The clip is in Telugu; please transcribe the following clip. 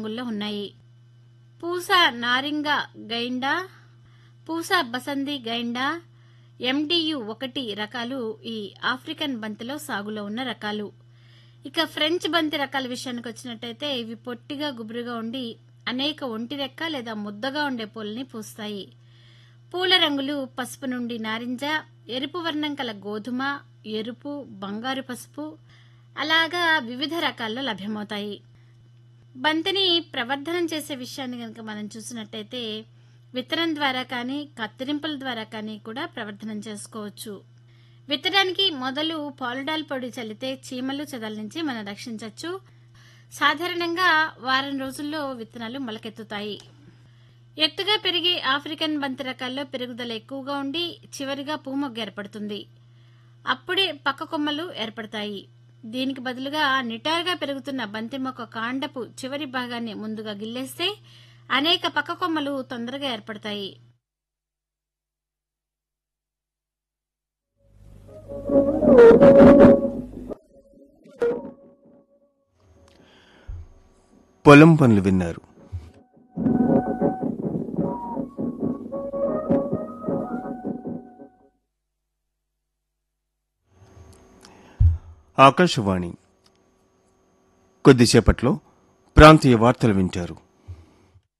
రంగుల్లో ఉన్నాయి పూస నారింగ గైండా పూస బసంది గైండా ఎండియు ఒకటి రకాలు ఈ ఆఫ్రికన్ బంతిలో సాగులో ఉన్న రకాలు ఇక ఫ్రెంచ్ బంతి రకాల విషయానికి వచ్చినట్టయితే ఇవి పొట్టిగా గుబురుగా ఉండి అనేక ఒంటి రెక్క లేదా ముద్దగా ఉండే పూలని పూస్తాయి పూల రంగులు పసుపు నుండి నారింజ ఎరుపు వర్ణం కల గోధుమ ఎరుపు బంగారు పసుపు అలాగా వివిధ రకాల్లో లభ్యమవుతాయి బంతిని ప్రవర్ధనం చేసే విషయాన్ని కనుక మనం చూసినట్టయితే విత్తనం ద్వారా కానీ కత్తిరింపుల ద్వారా కానీ కూడా ప్రవర్ధనం చేసుకోవచ్చు విత్తడానికి మొదలు పాలుడాల్ పొడి చల్లితే చీమలు చెదల నుంచి మనం రక్షించవచ్చు సాధారణంగా వారం రోజుల్లో విత్తనాలు మొలకెత్తుతాయి ఎత్తుగా పెరిగి ఆఫ్రికన్ బంతి రకాల్లో పెరుగుదల ఎక్కువగా ఉండి చివరిగా పూమొగ్గ ఏర్పడుతుంది అప్పుడే పక్క కొమ్మలు ఏర్పడతాయి దీనికి బదులుగా నిటారుగా పెరుగుతున్న బంతి మొక్క కాండపు చివరి భాగాన్ని ముందుగా గిల్లేస్తే అనేక పక్క కొమ్మలు తొందరగా ఏర్పడతాయి పొలం పనులు విన్నారు ఆకాశవాణి కొద్దిసేపట్లో ప్రాంతీయ వార్తలు వింటారు